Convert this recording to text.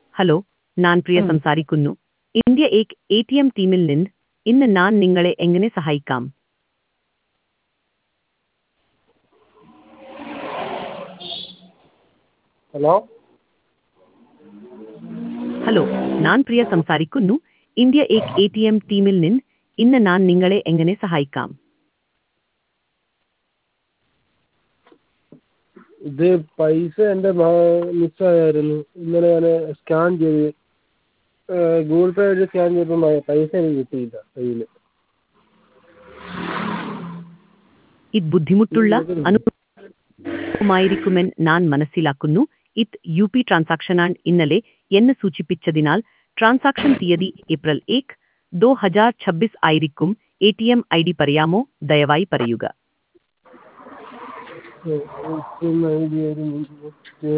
Hello ഞാൻ പ്രിയ ഉം. സംസാരിക്കുന്നു ഇന്ത്യ ഏക് എ ടി എം ടീമിൽ നിന്ന് ഇന്ന് ഞാൻ നിങ്ങളെ എങ്ങനെ സഹായിക്കാം ഹലോ ഹലോ ഞാൻ പ്രിയ സംസാരിക്കുന്നു ഇന്ത്യ ഏക് എ ടി എം ടീമിൽ നിന്ന് ഇന്ന് ഞാൻ നിങ്ങളെ എങ്ങനെ സഹായിക്കാം ഇത് പൈസ എൻ്റെ മിസ്സായായിരുന്നു ഇന്നലെ ഞാൻ സ്കാൻ ചെയ്ത് ഗൂഗിൾ പേ വഴി സ്കാൻ ചെയ്തപ്പോൾ മ- പൈസ എനിക്ക് കിട്ടിയില്ല കയ്യിൽ ഇത് ബുദ്ധിമുട്ടുള്ള അനുഭവമായിരിക്കുമെന്ന് ഞാൻ മനസ്സിലാക്കുന്നു ഇത് യു പി ട്രാൻസാക്ഷനാണ് ഇന്നലെ എന്ന് സൂചിപ്പിച്ചതിനാൽ ട്രാൻസാക്ഷൻ തീയതി ഏപ്രിൽ ഏക് ദോ ഹജാർ ഛബ്ബീസ് ആയിരിക്കും A T M I D പറയാമോ ദയവായി പറയുക ഐ ഡി ഒരു മിനിറ്റ്